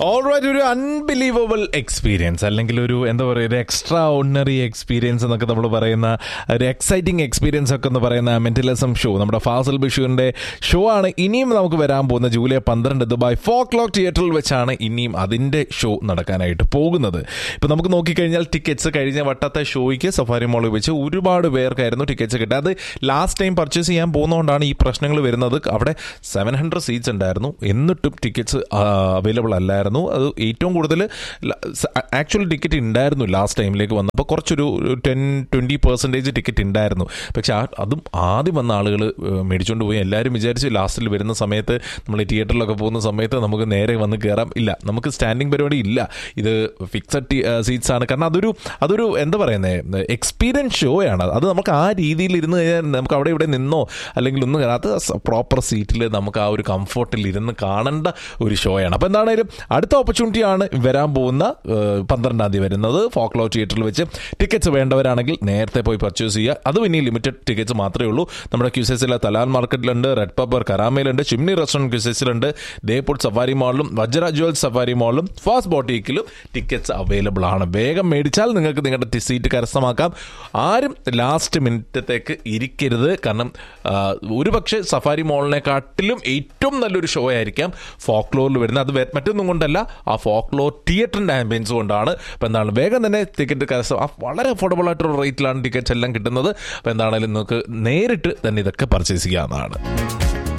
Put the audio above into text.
alright ഒരു unbelievable experience അല്ലെങ്കിൽ ഒരു എന്താ പറയുക ഒരു എക്സ്ട്രാ ഓർഡിനറി എക്സ്പീരിയൻസ് എന്നൊക്കെ നമ്മൾ പറയുന്ന ഒരു എക്സൈറ്റിംഗ് എക്സ്പീരിയൻസ് ഒക്കെ എന്ന് പറയുന്ന മെന്റലിസം ഷോ നമ്മുടെ ഫാസൽ ബഷീറിന്റെ ഷോ ആണ് ഇനിയും നമുക്ക് വരാൻ പോകുന്ന ജൂലൈ പന്ത്രണ്ട് ദുബായ് ഫോർ ക്ലോക്ക് തിയേറ്ററിൽ വെച്ചാണ് ഇനിയും അതിന്റെ ഷോ നടക്കാനായിട്ട് പോകുന്നത് ഇപ്പൊ നമുക്ക് നോക്കിക്കഴിഞ്ഞാൽ ടിക്കറ്റ്സ് കഴിഞ്ഞ വട്ടത്തെ ഷോയ്ക്ക് സഫാരി മോളിൽ വെച്ച് ഒരുപാട് പേർക്കായിരുന്നു ടിക്കറ്റ്സ് കിട്ടുക അത് ലാസ്റ്റ് ടൈം പർച്ചേസ് ചെയ്യാൻ പോകുന്നതുകൊണ്ടാണ് ഈ പ്രശ്നങ്ങൾ വരുന്നത് അവിടെ സെവൻ ഹൺഡ്രഡ് സീറ്റ്സ് ഉണ്ടായിരുന്നു എന്നിട്ടും ടിക്കറ്റ്സ് അവൈലബിൾ അല്ലായിരുന്നു അത് ഏറ്റവും കൂടുതൽ ആക്ച്വൽ ടിക്കറ്റ് ഉണ്ടായിരുന്നു ലാസ്റ്റ് ടൈമിലേക്ക് വന്നപ്പോൾ കുറച്ചൊരു ടെൻ ട്വൻറ്റി പെർസെൻറ്റേജ് ടിക്കറ്റ് ഉണ്ടായിരുന്നു പക്ഷെ ആ അതും ആദ്യം വന്ന ആളുകൾ മേടിച്ചുകൊണ്ട് പോയി എല്ലാവരും വിചാരിച്ച് ലാസ്റ്റിൽ വരുന്ന സമയത്ത് നമ്മൾ തിയേറ്ററിലൊക്കെ പോകുന്ന സമയത്ത് നമുക്ക് നേരെ വന്ന് കയറാം ഇല്ല നമുക്ക് സ്റ്റാൻഡിങ് പരിപാടി ഇല്ല ഇത് ഫിക്സഡ് സീറ്റ്സ് ആണ് കാരണം അതൊരു അതൊരു എന്താ പറയുന്നത് എക്സ്പീരിയൻസ് ഷോ ആണ് അത് നമുക്ക് ആ രീതിയിൽ ഇരുന്ന് കഴിഞ്ഞാൽ നമുക്ക് അവിടെ ഇവിടെ നിന്നോ അല്ലെങ്കിൽ ഒന്നും അത് പ്രോപ്പർ സീറ്റിൽ നമുക്ക് ആ ഒരു കംഫർട്ടിൽ ഇരുന്ന് കാണേണ്ട ഒരു ഷോയാണ് അപ്പോൾ എന്താണേലും അടുത്ത ഓപ്പർച്യൂണിറ്റി ആണ് വരാൻ പോകുന്ന ഏഹ്, പന്ത്രണ്ടാം തീയതി വരുന്നത് ഫോക്ലോ തിയേറ്ററിൽ വെച്ച് ടിക്കറ്റ്സ് വേണ്ടവരാണെങ്കിൽ നേരത്തെ പോയി പർച്ചേസ് ചെയ്യുക അതും ഇനി ലിമിറ്റഡ് ടിക്കറ്റ്സ് മാത്രമേ ഉള്ളൂ നമ്മുടെ ക്യൂസൈസിലെ തലാൽ മാർക്കറ്റിലുണ്ട് റെഡ് പബ്ബർ കരാമയിലുണ്ട് ചിമ്നി റെസ്റ്റോറൻറ്റ് ക്യൂസൈസിലുണ്ട് ദേപൂട്ട് സഫാരി മാളിലും വജ്ര ജ്വൽ സഫാരി മാളിലും ഫാസ്റ്റ് ബോട്ടിക്കിലും ടിക്കറ്റ്സ് അവൈലബിൾ ആണ് വേഗം മേടിച്ചാൽ നിങ്ങൾക്ക് നിങ്ങളുടെ സീറ്റ് കരസ്ഥമാക്കാം ആരും ലാസ്റ്റ് മിനിറ്റത്തേക്ക് ഇരിക്കരുത് കാരണം ആ, ഒരുപക്ഷെ സഫാരി മോളിനെക്കാട്ടിലും ഏറ്റവും നല്ലൊരു ഷോ ആയിരിക്കാം ഫോക്ലോറിൽ വരുന്നത് അത് വേ- മറ്റൊന്നും കൊണ്ടല്ല ആ ഫോക്ലോർ തിയേറ്ററിന്റെ ആംബിയൻസ് കൊണ്ടാണ് അപ്പോൾ എന്താണ് വേഗം തന്നെ ടിക്കറ്റ് കരസ്ഥ ആ വളരെ അഫോർഡബിൾ ആയിട്ടുള്ള റേറ്റിലാണ് ടിക്കറ്റ്സ് എല്ലാം കിട്ടുന്നത് അപ്പോൾ എന്താണെങ്കിലും നിങ്ങൾക്ക് നേരിട്ട് തന്നെ ഇതൊക്കെ പർച്ചേസ് ചെയ്യാവുന്നതാണ്